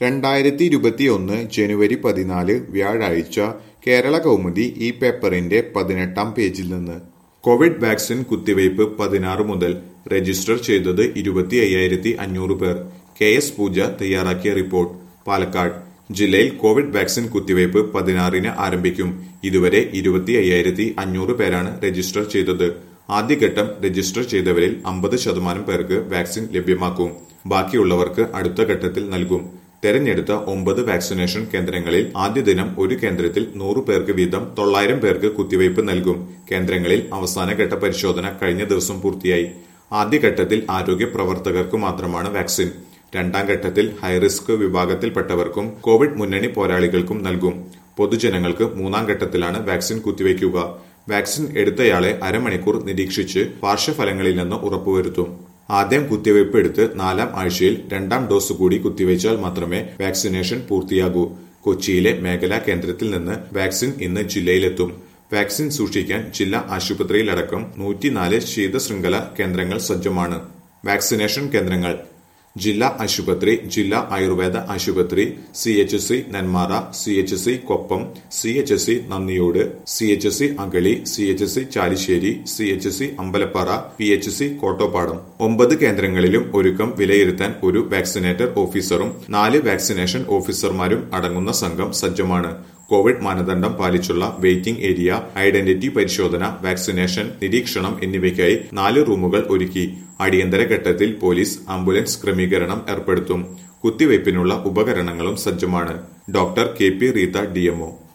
രണ്ടായിരത്തി ഇരുപത്തിയൊന്ന് ജനുവരി പതിനാല് വ്യാഴാഴ്ച കേരള കൗമുദി ഈ പേപ്പറിന്റെ പതിനെട്ടാം പേജിൽ നിന്ന് കോവിഡ് വാക്സിൻ കുത്തിവയ്പ് പതിനാറ് മുതൽ രജിസ്റ്റർ ചെയ്തത് ഇരുപത്തി അയ്യായിരത്തി അഞ്ഞൂറ് പേർ കെ എസ് പൂജ തയ്യാറാക്കിയ റിപ്പോർട്ട് പാലക്കാട് ജില്ലയിൽ കോവിഡ് വാക്സിൻ കുത്തിവയ്പ് പതിനാറിന് ആരംഭിക്കും ഇതുവരെ ഇരുപത്തി അയ്യായിരത്തി അഞ്ഞൂറ് പേരാണ് രജിസ്റ്റർ ചെയ്തത് ആദ്യഘട്ടം രജിസ്റ്റർ ചെയ്തവരിൽ അമ്പത് ശതമാനം പേർക്ക് വാക്സിൻ ലഭ്യമാക്കും ബാക്കിയുള്ളവർക്ക് അടുത്ത ഘട്ടത്തിൽ നൽകും തെരഞ്ഞെടുത്ത ഒമ്പത് വാക്സിനേഷൻ കേന്ദ്രങ്ങളിൽ ആദ്യ ദിനം ഒരു കേന്ദ്രത്തിൽ നൂറ് പേർക്ക് വീതം തൊള്ളായിരം പേർക്ക് കുത്തിവയ്പ് നൽകും കേന്ദ്രങ്ങളിൽ അവസാനഘട്ട പരിശോധന കഴിഞ്ഞ ദിവസം പൂർത്തിയായി ആദ്യഘട്ടത്തിൽ ആരോഗ്യ പ്രവർത്തകർക്ക് മാത്രമാണ് വാക്സിൻ രണ്ടാം ഘട്ടത്തിൽ ഹൈറിസ്ക് വിഭാഗത്തിൽപ്പെട്ടവർക്കും കോവിഡ് മുന്നണി പോരാളികൾക്കും നൽകും പൊതുജനങ്ങൾക്ക് മൂന്നാം ഘട്ടത്തിലാണ് വാക്സിൻ കുത്തിവയ്ക്കുക വാക്സിൻ എടുത്തയാളെ അരമണിക്കൂർ നിരീക്ഷിച്ച് പാർശ്വഫലങ്ങളില്ലെന്ന് ഉറപ്പുവരുത്തും ആദ്യം കുത്തിവയ്പ് എടുത്ത് നാലാം ആഴ്ചയിൽ രണ്ടാം ഡോസ് കൂടി കുത്തിവയ്ച്ചാൽ മാത്രമേ വാക്സിനേഷൻ പൂർത്തിയാകൂ കൊച്ചിയിലെ മേഖലാ കേന്ദ്രത്തിൽ നിന്ന് വാക്സിൻ ഇന്ന് ജില്ലയിലെത്തും വാക്സിൻ സൂക്ഷിക്കാൻ ജില്ലാ ആശുപത്രിയിലടക്കം നൂറ്റിനാല് ശീതശൃംഖല കേന്ദ്രങ്ങൾ സജ്ജമാണ് വാക്സിനേഷൻ കേന്ദ്രങ്ങൾ ജില്ലാ ആശുപത്രി ജില്ലാ ആയുർവേദ ആശുപത്രി C H C Nenmara C H C Koppam C H C Nandiyode C H C Agali C H C Chalissery C H C Ambalappara P H C Kottopadam ഒമ്പത് കേന്ദ്രങ്ങളിലും ഒരുക്കം വിലയിരുത്താൻ ഒരു വാക്സിനേറ്റർ ഓഫീസറും നാല് വാക്സിനേഷൻ ഓഫീസർമാരും അടങ്ങുന്ന സംഘം സജ്ജമാണ് കോവിഡ് മാനദണ്ഡം പാലിച്ചുള്ള വെയിറ്റിംഗ് ഏരിയ ഐഡന്റിറ്റി പരിശോധന വാക്സിനേഷൻ നിരീക്ഷണം എന്നിവയ്ക്കായി നാല് റൂമുകൾ ഒരുക്കി അടിയന്തര ഘട്ടത്തിൽ പോലീസ് ആംബുലൻസ് ക്രമീകരണം ഏർപ്പെടുത്തും കുത്തിവയ്പ്പിനുള്ള ഉപകരണങ്ങളും സജ്ജമാണ് doctor K P Reetha DMO